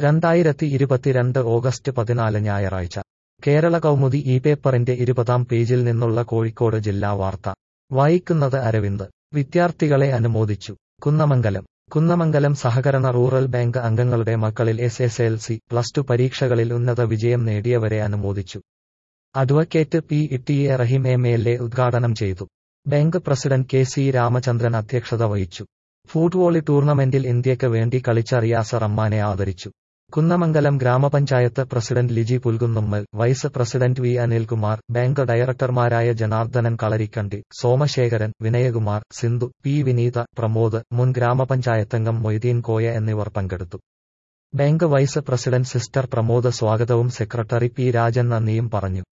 രണ്ടായിരത്തി ഇരുപത്തിരണ്ട് ഓഗസ്റ്റ് പതിനാല് ഞായറാഴ്ച കേരള കൗമുദി ഈ പേപ്പറിന്റെ ഇരുപതാം പേജിൽ നിന്നുള്ള കോഴിക്കോട് ജില്ലാ വാർത്ത വായിക്കുന്നത് അരവിന്ദ് വിദ്യാർത്ഥികളെ അനുമോദിച്ചു കുന്നമംഗലം കുന്നമംഗലം സഹകരണ റൂറൽ ബാങ്ക് അംഗങ്ങളുടെ മക്കളിൽ S S L C plus two പരീക്ഷകളിൽ ഉന്നത വിജയം നേടിയവരെ അനുമോദിച്ചു advocate P T A Rahim M L A ഉദ്ഘാടനം ചെയ്തു bank president K C Ramachandran അധ്യക്ഷത വഹിച്ചു ഫുട്വോളി ടൂർണമെന്റിൽ ഇന്ത്യക്ക് വേണ്ടി കളിച്ച റിയാസ റഹ്മാനെ ആദരിച്ചു കുന്നമംഗലം ഗ്രാമപഞ്ചായത്ത് president Liji Pulkunnummal vice president V Anilkumar bank ഡയറക്ടർമാരായ ജനാർദ്ദനൻ കളരിക്കണ്ടി സോമശേഖരൻ വിനയകുമാർ സിന്ധു പി വിനീത പ്രമോദ് മുൻ ഗ്രാമപഞ്ചായത്തംഗം മൊയ്തീൻ കോയ എന്നിവർ പങ്കെടുത്തു bank vice president sister Pramod സ്വാഗതവും സെക്രട്ടറി പി രാജൻ നന്ദിയും പറഞ്ഞു